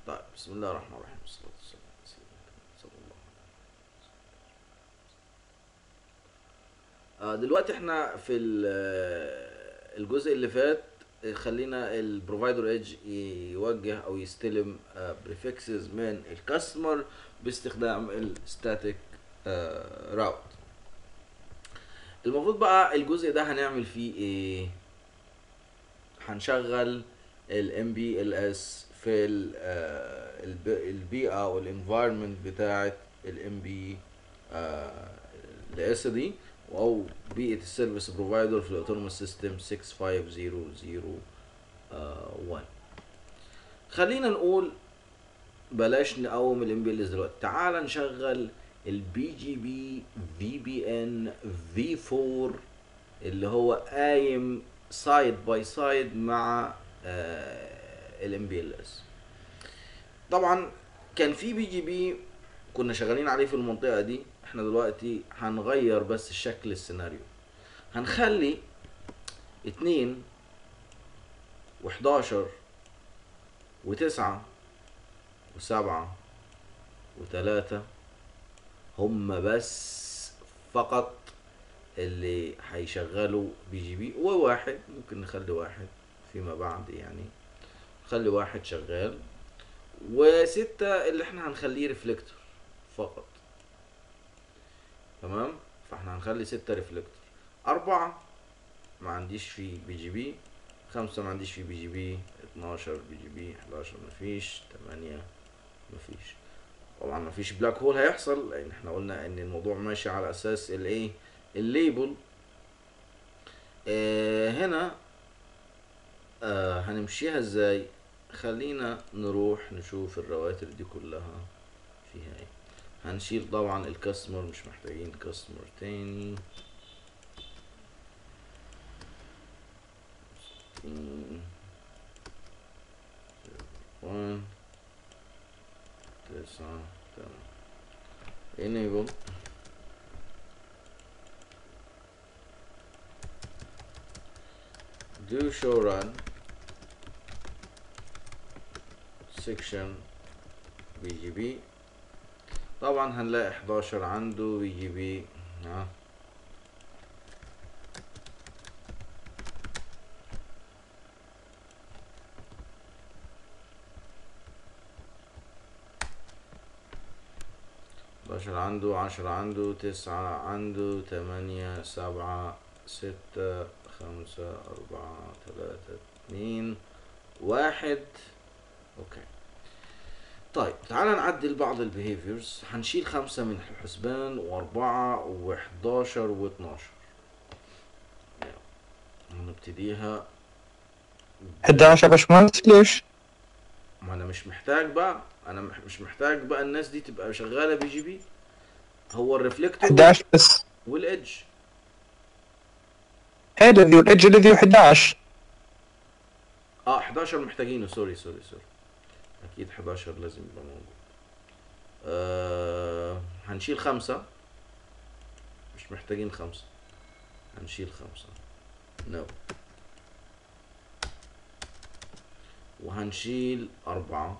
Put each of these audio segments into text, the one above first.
طيب بسم الله الرحمن الرحيم والصلاة والسلام على سيدنا محمد صلى الله عليه وسلم. آه، دلوقتي احنا في ال- آه، الجزء اللي فات آه، خلينا البروفايدر ايدج يوجه او يستلم بريفكسز من الكاستمر باستخدام الستاتيك راوت المفروض بقى الجزء ده هنعمل فيه ايه هنشغل الام بي ال اس في ال- آه، الب- البيئه او الانفايرمنت بتاعه الام بي الاس دي او بيئه السيرفيس بروفايدر في الاوتونوموس سيستم 65001 خلينا نقول بلاش نقوم الام بي ال اس دلوقتي تعال نشغل البي جي بي في بي ان في 4 اللي هو قايم سايد باي سايد مع الام بي ال اس طبعا كان في بي جي بي كنا شغالين عليه في المنطقه دي احنا دلوقتي هنغير بس الشكل السيناريو هنخلي اتنين وحداشر وتسعة وسبعة وتلاتة هم بس فقط اللي هيشغلوا بي جي بي وواحد ممكن نخلي واحد فيما بعد يعني نخلي واحد شغال وستة اللي احنا هنخليه ريفلكتور فقط تمام فاحنا هنخلي ستة ريفلكتور أربعة ما عنديش فيه بي جي بي خمسة ما عنديش فيه بي جي بي اتناشر بي جي بي حداشر مفيش تمانية مفيش طبعا مفيش بلاك هول هيحصل لان احنا قلنا ان الموضوع ماشي على اساس الايه الليبل آه هنا آه هنمشيها ازاي خلينا نروح نشوف الرواتر دي كلها فيها ايه هنشيل طبعا الكاستمر مش محتاجين كاستمر تاني ستين. one تسعة تمام enable do show run section BGB طبعا هنلاقي 11 عنده BGB ها حداشر عنده عشرة عنده تسعة عنده تمانية سبعة ستة خمسة أربعة تلاتة اتنين واحد اوكي طيب تعالى نعدل بعض البيهيفيرز هنشيل خمسة من الحسبان وأربعة وحداشر واتناشر هنبتديها 11 يا باشمهندس ليش؟ ما انا مش محتاج بقى انا مح- مش محتاج بقى الناس دي تبقى شغاله بي جي بي هو الريفلكتور 11 بس والايدج هي الذي والايدج الذي 11 اه 11 محتاجينه سوري سوري سوري اكيد 11 لازم يبقى موجود آه هنشيل خمسة مش محتاجين خمسة هنشيل خمسة نو no. وهنشيل أربعة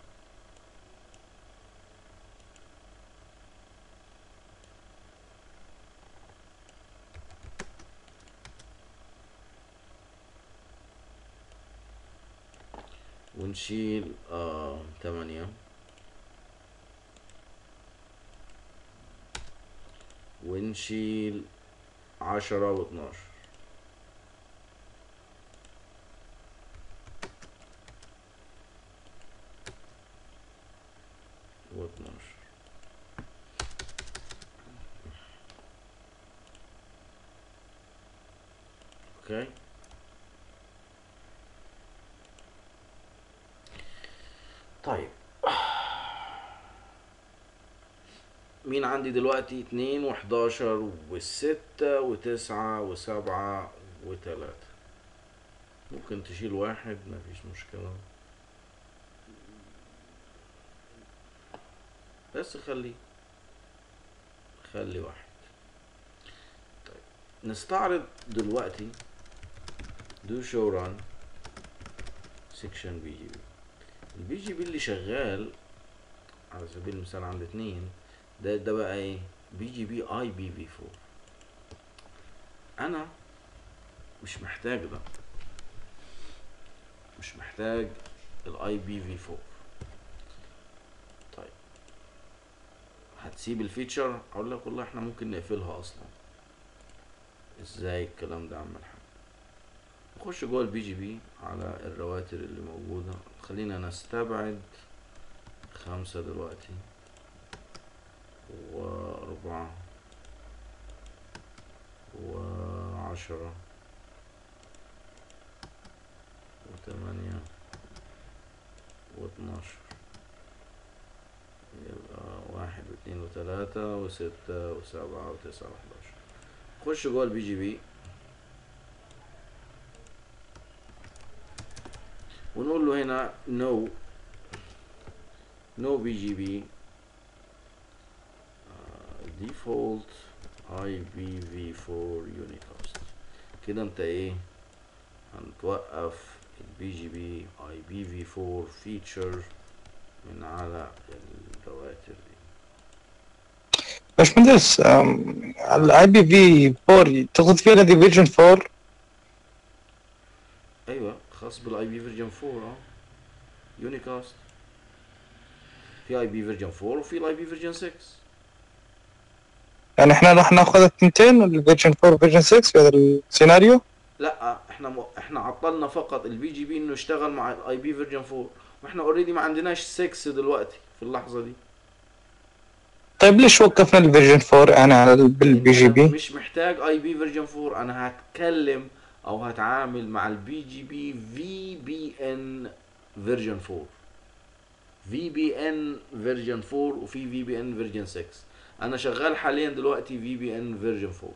ونشيل آه تمانية ونشيل عشرة واتناشر واتناشر اوكي طيب مين عندي دلوقتي اتنين وحداشر وستة وتسعة وسبعة وتلاتة ممكن تشيل واحد مفيش مشكلة بس خليه خلي واحد طيب نستعرض دلوقتي do show run section بي جي بي البي جي بي اللي شغال على سبيل المثال عند اتنين ده ده بقى ايه بي جي بي اي بي في 4 انا مش محتاج ده مش محتاج الاي بي في 4 طيب هتسيب الفيتشر اقول لك والله احنا ممكن نقفلها اصلا ازاي الكلام ده يا عم الحاج نخش جوه البي جي بي على الرواتر اللي موجودة خلينا نستبعد خمسة دلوقتي وأربعة وعشرة وثمانية واتناشر يبقى واحد واثنين وثلاثة وستة وسبعة وتسعة وحداشر خش جوه البي جي بي ونقول له هنا no no BGB uh, default IPv4 unicast كده انت ايه هنتوقف البي جي بي اي بي في 4 فيتشر من على الرواتر دي باشمهندس أم، الاي بي في 4 تقصد فيها الذي فيرجن 4 ايوه خاص بالاي بي فيرجن 4 اه يونيكاست في اي بي فيرجن 4 وفي الاي بي فيرجن 6 يعني احنا راح ناخذ الثنتين الفيرجن 4 وفيرجن 6 في هذا السيناريو لا احنا م... احنا عطلنا فقط البي جي بي انه يشتغل مع الاي بي فيرجن 4 واحنا اوريدي ما عندناش 6 دلوقتي في اللحظه دي طيب ليش وقفنا الفيرجن 4 يعني على ال- بالبي جي أنا بي مش محتاج اي بي فيرجن 4 انا هتكلم او هتعامل مع البي جي بي في بي ان فيرجن 4 في بي ان فيرجن 4 وفي في بي ان فيرجن 6 انا شغال حاليا دلوقتي في بي ان فيرجن 4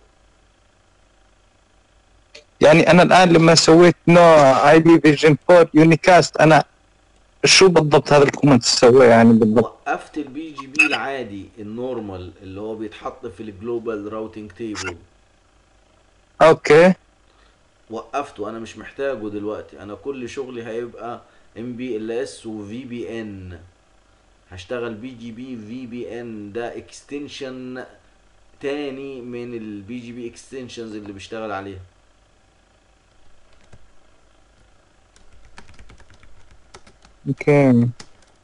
يعني انا الان لما سويت نوع اي بي فيرجن 4 يونيكاست انا شو بالضبط هذا الكومنت سواه يعني بالضبط وقفت البي جي بي العادي النورمال اللي هو بيتحط في الجلوبال راوتنج تيبل اوكي وقفته انا مش محتاجه دلوقتي انا كل شغلي هيبقى ام بي ال اس وفي بي ان هشتغل بي جي بي في بي ان ده اكستنشن تاني من البي جي بي اكستنشنز اللي بيشتغل عليها اوكي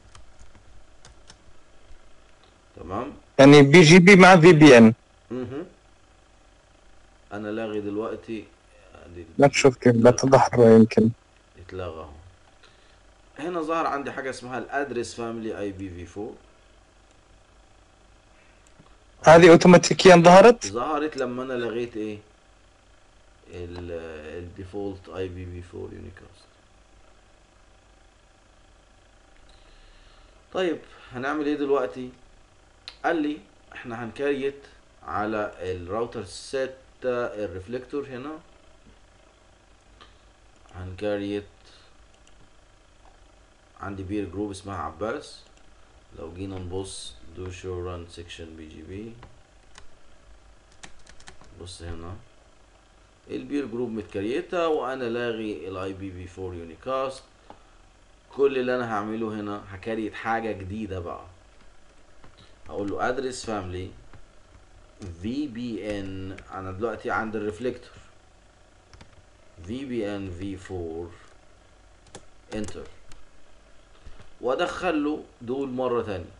تمام يعني بي جي بي مع في بي ان مهم. انا لاغي دلوقتي ادي لا تشوف كيف لا تظهر يمكن اتلغى اهو هنا ظهر عندي حاجه اسمها الادرس فاميلي اي بي في 4 هذه اوتوماتيكيا ظهرت ظهرت لما انا لغيت ايه الديفولت اي بي في 4 يونيكاست طيب هنعمل ايه دلوقتي قال لي احنا هنكريت على الراوتر سيت الريفلكتور هنا هنكريت عندي بير جروب اسمها عباس لو جينا نبص دو شو ران سيكشن بي جي بي بص هنا البير جروب متكريتة وانا لاغي الاي بي في 4 يونيكاست كل اللي انا هعمله هنا هكريت حاجة جديدة بقى هقول له ادرس فاميلي في بي ان انا دلوقتي عند الريفلكتور في بي ان في 4 انتر وادخل له دول مرة تانية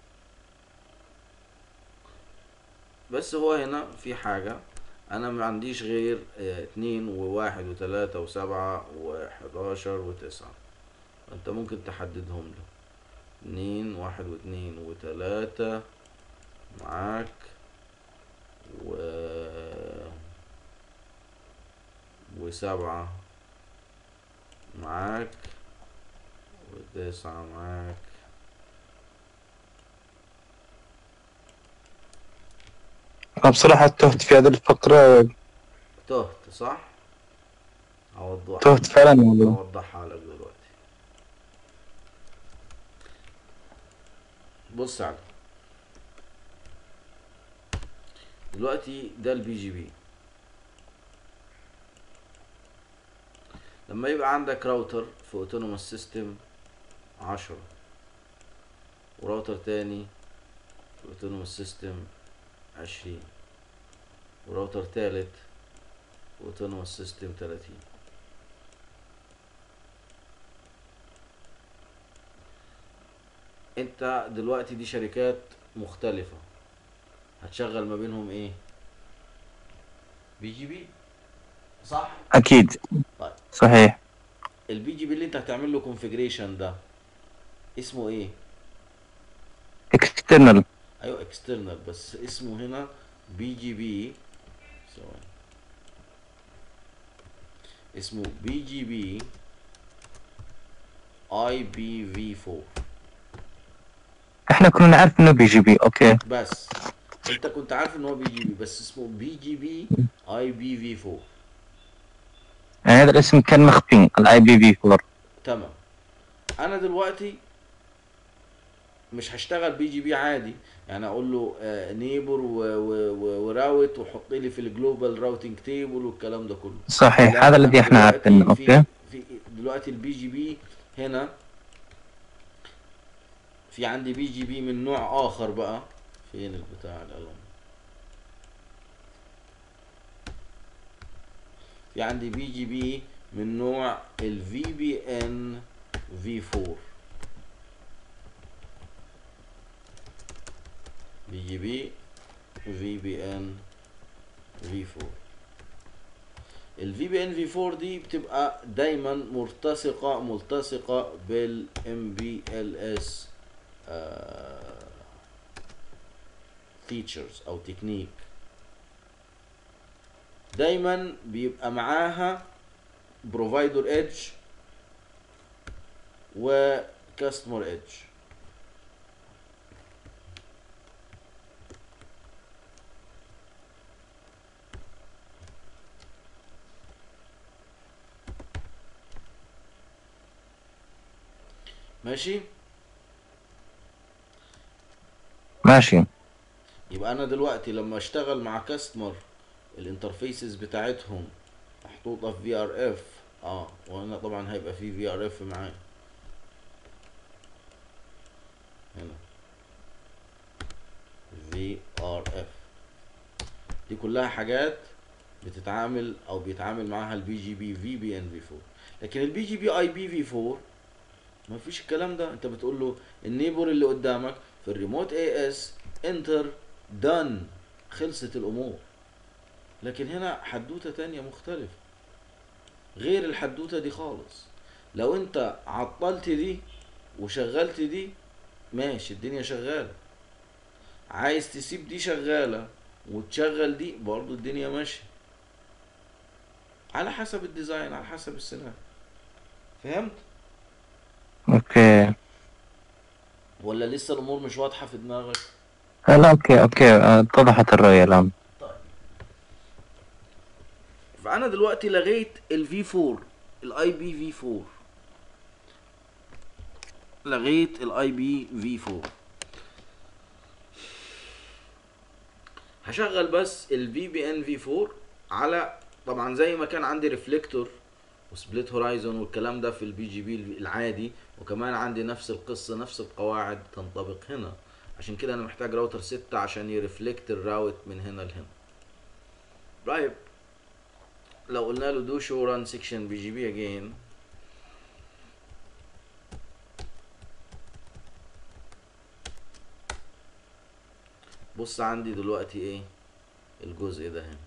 بس هو هنا في حاجة انا ما عنديش غير اه اتنين وواحد وتلاتة وسبعة وحداشر وتسعة انت ممكن تحددهم له اتنين واحد واتنين وتلاتة معاك و وسبعة معاك وتسعة معاك انا بصراحة تهت في هذه الفقرة تهت صح؟ اوضح تهت فعلا والله اوضحها لك دلوقتي بص على دلوقتي ده البي جي بي لما يبقى عندك راوتر في اوتونوموس سيستم عشرة وراوتر تاني اوتونوموس سيستم عشرين وراوتر تالت اوتونوموس سيستم تلاتين انت دلوقتي دي شركات مختلفة هتشغل ما بينهم ايه بي جي بي صح اكيد طيب صحيح البي جي بي اللي انت هتعمل له كونفيجريشن ده اسمه ايه اكسترنال ايوه اكسترنال بس اسمه هنا بي جي بي ثواني اسمه بي جي بي اي بي في 4 احنا كنا نعرف انه بي جي بي اوكي بس انت كنت عارف ان هو بي جي بي بس اسمه بي جي بي اي بي في 4 يعني هذا الاسم كان مخفي الاي بي في 4 تمام انا دلوقتي مش هشتغل بي جي بي عادي يعني اقول له نيبر وراوت وحط لي في الجلوبال راوتنج تيبل والكلام ده كله صحيح لا، هذا الذي احنا دلوقتي عارفينه في- اوكي في دلوقتي البي جي بي هنا في عندي بي جي بي من نوع اخر بقى فين البتاع القلم في عندي بي جي بي من نوع الفي بي ان في 4 بي جي بي في بي ان في 4 الفي بي ان في 4 دي بتبقى دايما مرتسقه ملتصقه بالام بي ال اس فيتشرز او تكنيك دايما بيبقى معاها بروفايدر ايدج وكاستمر ايدج ماشي ماشي يبقى انا دلوقتي لما اشتغل مع كاستمر الانترفيسز بتاعتهم محطوطه في في ار اف اه وانا طبعا هيبقى في في ار اف معايا هنا في ار اف دي كلها حاجات بتتعامل او بيتعامل معاها البي جي بي في بي ان في 4 لكن البي جي بي اي بي في 4 ما فيش الكلام ده انت بتقول له النيبر اللي قدامك في الريموت اي اس انتر دان خلصت الامور لكن هنا حدوته تانية مختلفة غير الحدوته دي خالص لو انت عطلت دي وشغلت دي ماشي الدنيا شغالة عايز تسيب دي شغالة وتشغل دي برضو الدنيا ماشية على حسب الديزاين على حسب السيناريو فهمت اوكي ولا لسه الامور مش واضحة في دماغك آه، لا اوكي اوكي آه، اتضحت الرؤية الان فانا دلوقتي لغيت الفي 4 الاي بي في 4 لغيت الاي بي في 4 هشغل بس الفي بي ان في 4 على طبعا زي ما كان عندي ريفليكتور وسبليت هورايزون والكلام ده في البي جي بي العادي وكمان عندي نفس القصه نفس القواعد تنطبق هنا عشان كده انا محتاج راوتر 6 عشان يرفلكت الراوت من هنا لهنا طيب لو قلنا له دو شو ران سيكشن بي جي بي اجين بص عندي دلوقتي ايه الجزء ده هنا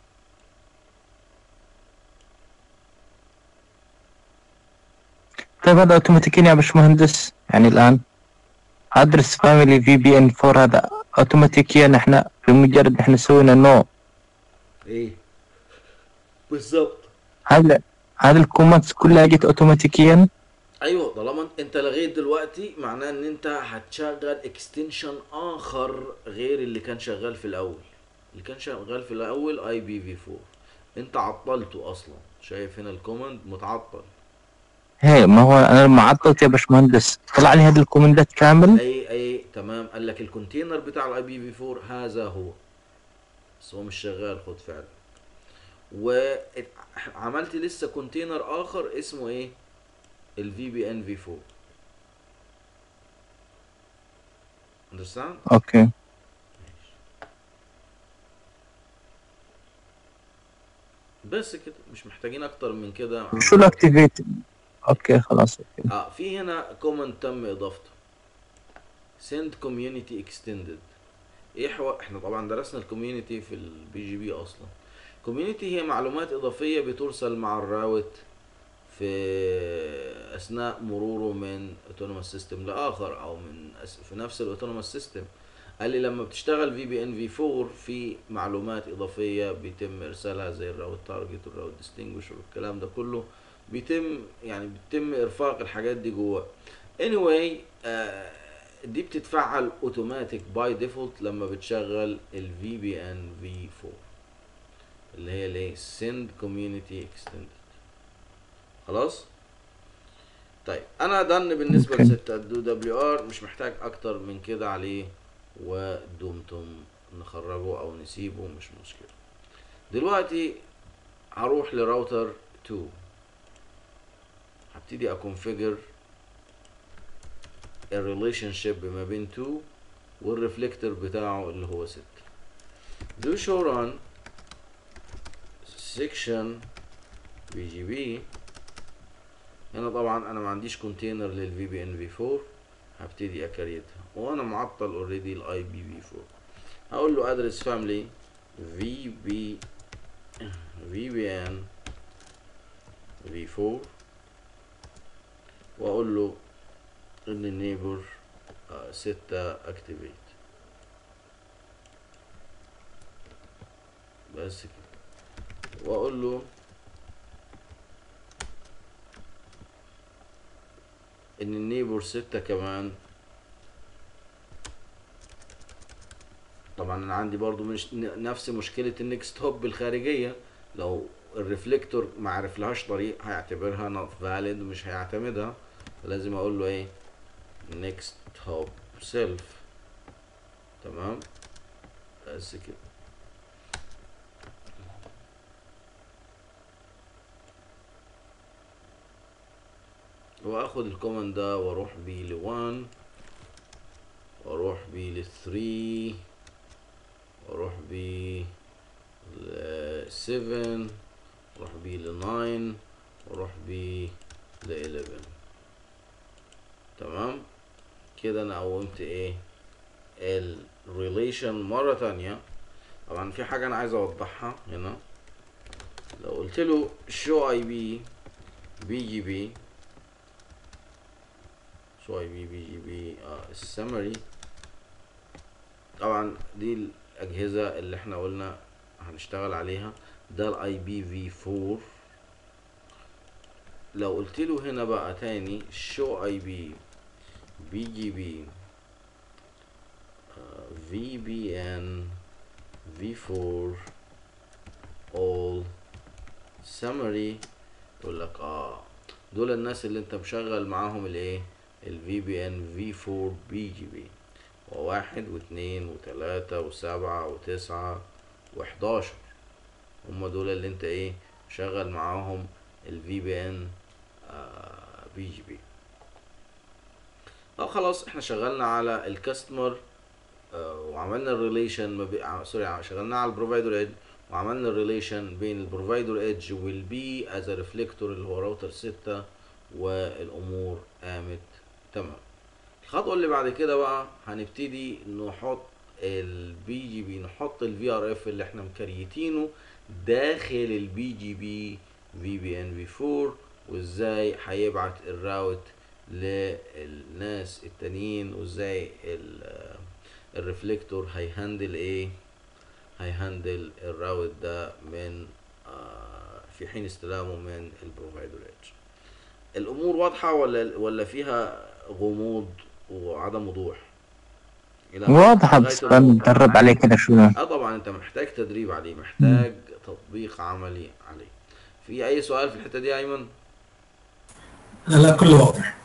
طيب هذا اوتوماتيكيا يا باشمهندس يعني الان ادرس فاميلي في بي ان 4 هذا اوتوماتيكيا احنا بمجرد احنا سوينا نو ايه بالظبط هذا هذا الكوماندز كلها جت اوتوماتيكيا ايوه طالما انت لغيت دلوقتي معناه ان انت هتشغل اكستنشن اخر غير اللي كان شغال في الاول اللي كان شغال في الاول اي بي في 4 انت عطلته اصلا شايف هنا الكوماند متعطل هي ما هو انا لما عطلت يا باشمهندس طلع لي هذه الكوماندات كامل اي اي تمام قال لك الكونتينر بتاع الاي بي في 4 هذا هو بس هو مش شغال خد فعلا وعملت لسه كونتينر اخر اسمه ايه الفي بي ان في 4 understand اوكي بس كده مش محتاجين اكتر من كده شو الاكتيفيت اوكي خلاص اوكي اه في هنا كومنت تم اضافته send community extended ايه حو... احنا طبعا درسنا الكوميونتي في البي جي بي اصلا كوميونتي هي معلومات اضافيه بترسل مع الراوت في اثناء مروره من اوتونوموس سيستم لاخر او من أس... في نفس الاوتونوموس سيستم قال لي لما بتشتغل في بي ان في 4 في معلومات اضافيه بيتم ارسالها زي الراوت تارجت والراوت ديستنجوش والكلام ده كله بيتم يعني بيتم ارفاق الحاجات دي جوه anyway آه دي بتتفعل اوتوماتيك باي ديفولت لما بتشغل الفي بي ان في 4 اللي هي الايه send community extended خلاص طيب انا دن بالنسبه أوكي. لستة دو دبليو ار مش محتاج اكتر من كده عليه ودمتم نخرجه او نسيبه مش مشكله دلوقتي هروح لراوتر 2 هبتدي اكونفيجر الريليشن شيب ما بين 2 والريفلكتور بتاعه اللي هو 6 do show run section BGB هنا طبعا انا ما عنديش كونتينر للفي بي ان في 4 هبتدي اكريتها وانا معطل اوريدي الاي بي في 4 هقول له ادرس فاميلي في بي في بي ان في 4 واقول له ان النيبر ستة اكتيفيت بس كده واقول له ان النيبر ستة كمان طبعا انا عندي برضو مش ن- نفس مشكلة النكست هوب الخارجية لو الريفلكتور ما عرفلهاش طريق هيعتبرها not valid ومش هيعتمدها فلازم اقول له ايه next hop self تمام بس كده واخد الكوماند ده واروح بيه ل 1 واروح بيه ل 3 واروح بيه ل 7 واروح بيه ل 9 واروح بيه ل 11 تمام كده انا قومت ايه الريليشن مرة تانية طبعا في حاجة انا عايز اوضحها هنا لو قلت له شو اي بي بي جي بي شو اي بي بي جي بي اه السمري طبعا دي الاجهزة اللي احنا قلنا هنشتغل عليها ده الاي بي في 4 لو قلت له هنا بقى تاني شو اي بي بي جي بي في بي ان في 4 all summary يقول لك اه دول الناس اللي انت مشغل معاهم الايه الفي بي ان في 4 بي جي بي وواحد واثنين وثلاثة وسبعة وتسعة وحداشر هم دول اللي انت ايه مشغل معاهم الفي بي ان بي جي بي اه خلاص احنا شغلنا على الكاستمر آه وعملنا الريليشن ما بي... ع- سوري ع- شغلنا على البروفايدر ايدج وعملنا الريليشن بين البروفايدر ايدج والبي از ريفليكتور اللي هو راوتر 6 والامور قامت تمام الخطوه اللي بعد كده بقى هنبتدي نحط البي جي بي نحط الفي ار اف اللي احنا مكريتينه داخل البي جي بي في بي ان في 4 وازاي هيبعت الراوت للناس التانيين وازاي ال- الريفلكتور هيهندل ايه هيهندل الراوت ده من آه، في حين استلامه من البروفايدر ايدج الامور واضحه ولا ولا فيها غموض وعدم وضوح إلى واضحة لغاية بس النقطة. ندرب عليه كده شوية اه طبعا انت محتاج تدريب عليه محتاج تطبيق عملي عليه في اي سؤال في الحته دي يا ايمن لا لا كله واضح